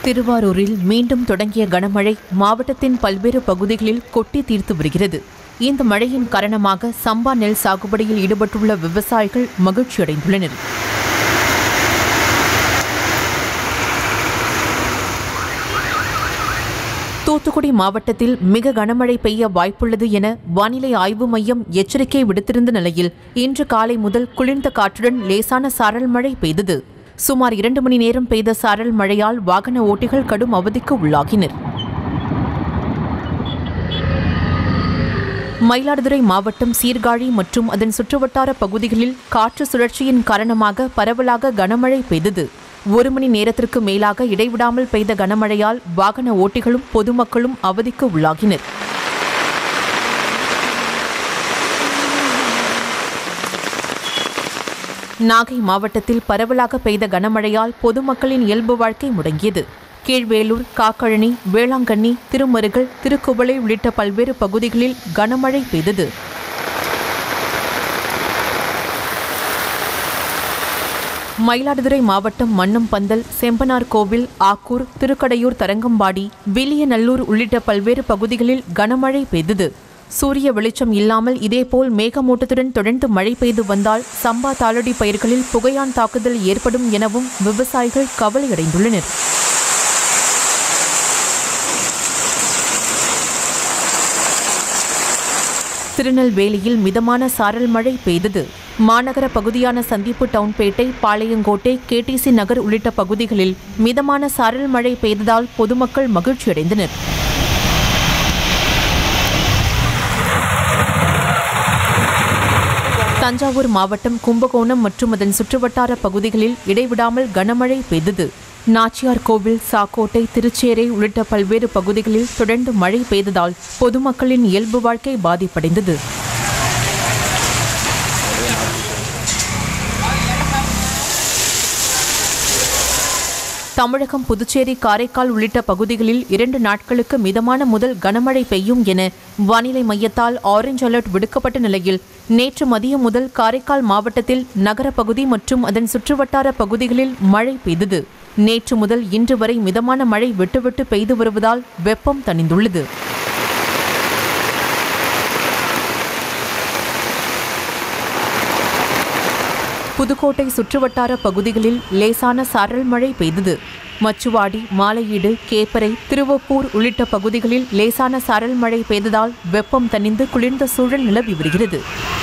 திருவாரூரில் மீண்டும் தொடங்கிய கனமழை மாவட்டத்தின் பல்வேறு பகுதிகளில் கொட்டி தீர்த்து வருகிறது இந்த மழையின் காரணமாக சம்பா நெல் சாகுபடியில் ஈடுபட்டுள்ள விவசாயிகள் மகிழ்ச்சியடைந்துள்ளனர் தூத்துக்குடி மாவட்டத்தில் மிக கனமழை பெய்ய வாய்ப்புள்ளது என வானிலை ஆய்வு மையம் எச்சரிக்கை விடுத்திருந்த நிலையில் இன்று காலை முதல் குளிர்ந்த காற்றுடன் லேசான சாரல் மழை பெய்தது சுமார் இரண்டு மணி நேரம் பெய்த சாரல் மழையால் வாகன ஓட்டிகள் கடும் அவதிக்கு உள்ளாகினர் மயிலாடுதுறை மாவட்டம் சீர்காழி மற்றும் அதன் சுற்றுவட்டார பகுதிகளில் காற்று சுழற்சியின் காரணமாக பரவலாக கனமழை பெய்தது ஒரு மணி நேரத்திற்கு மேலாக இடைவிடாமல் பெய்த கனமழையால் வாகன ஓட்டிகளும் பொதுமக்களும் அவதிக்கு உள்ளாகினர் நாகை மாவட்டத்தில் பரவலாக பெய்த கனமழையால் பொதுமக்களின் இயல்பு வாழ்க்கை முடங்கியது கீழ்வேலூர் காக்கழனி வேளாங்கண்ணி திருமருகல் திருக்குவளை உள்ளிட்ட பல்வேறு பகுதிகளில் கனமழை பெய்தது மயிலாடுதுறை மாவட்டம் மன்னம்பந்தல் செம்பனார் கோவில் ஆக்கூர் திருக்கடையூர் தரங்கம்பாடி வில்லியநல்லூர் உள்ளிட்ட பல்வேறு பகுதிகளில் கனமழை பெய்தது சூரிய வெளிச்சம் இல்லாமல் இதேபோல் மேகமூட்டத்துடன் தொடர்ந்து மழை பெய்து வந்தால் சம்பா தாளடி பயிர்களில் புகையான் தாக்குதல் ஏற்படும் எனவும் விவசாயிகள் கவலையடைந்துள்ளனர் திருநெல்வேலியில் மிதமான சாரல் மழை பெய்தது மாநகர பகுதியான சந்திப்பு டவுன்பேட்டை பாளையங்கோட்டை கேடிசி நகர் உள்ளிட்ட பகுதிகளில் மிதமான சாரல் மழை பெய்ததால் பொதுமக்கள் மகிழ்ச்சியடைந்தனர் தஞ்சாவூர் மாவட்டம் கும்பகோணம் மற்றும் அதன் சுற்றுவட்டார பகுதிகளில் இடைவிடாமல் கனமழை பெய்தது நாச்சியார் கோவில் சாக்கோட்டை திருச்சேரை உள்ளிட்ட பல்வேறு பகுதிகளில் தொடர்ந்து மழை பெய்ததால் பொதுமக்களின் இயல்பு வாழ்க்கை பாதிப்படைந்தது தமிழகம் புதுச்சேரி காரைக்கால் உள்ளிட்ட பகுதிகளில் இரண்டு நாட்களுக்கு மிதமான முதல் கனமழை பெய்யும் என வானிலை மையத்தால் ஆரஞ்ச் அலர்ட் விடுக்கப்பட்ட நிலையில் நேற்று மதியம் முதல் காரைக்கால் மாவட்டத்தில் நகர பகுதி மற்றும் அதன் சுற்றுவட்டார பகுதிகளில் மழை பெய்தது நேற்று முதல் இன்று வரை மிதமான மழை விட்டுவிட்டு பெய்து வருவதால் வெப்பம் தணிந்துள்ளது புதுக்கோட்டை சுற்றுவட்டார பகுதிகளில் லேசான சாரல் மழை பெய்தது மச்சுவாடி மாலையீடு கேப்பரை திருவப்பூர் உள்ளிட்ட பகுதிகளில் லேசான சாரல் மழை பெய்ததால் வெப்பம் தணிந்து குளிர்ந்த சூழல் நிலவி வருகிறது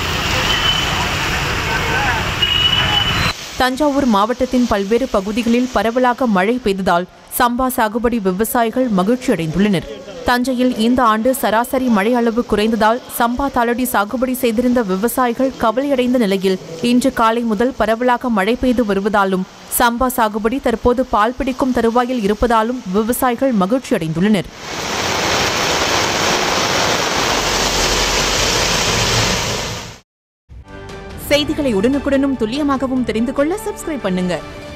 தஞ்சாவூர் மாவட்டத்தின் பல்வேறு பகுதிகளில் பரவலாக மழை பெய்ததால் சம்பா சாகுபடி விவசாயிகள் மகிழ்ச்சியடைந்துள்ளனர் தஞ்சையில் இந்த ஆண்டு சராசரி மழை அளவு குறைந்ததால் சம்பா தாளடி சாகுபடி செய்திருந்த விவசாயிகள் கவலையடைந்த நிலையில் இன்று காலை முதல் பரவலாக மழை பெய்து வருவதாலும் சம்பா சாகுபடி தற்போது பால் பிடிக்கும் தருவாயில் இருப்பதாலும் விவசாயிகள் மகிழ்ச்சியடைந்துள்ளனர் செய்திகளை உடனுக்குடனும் துல்லியமாகவும் தெரிந்து கொள்ள சப்ஸ்கிரைப் பண்ணுங்க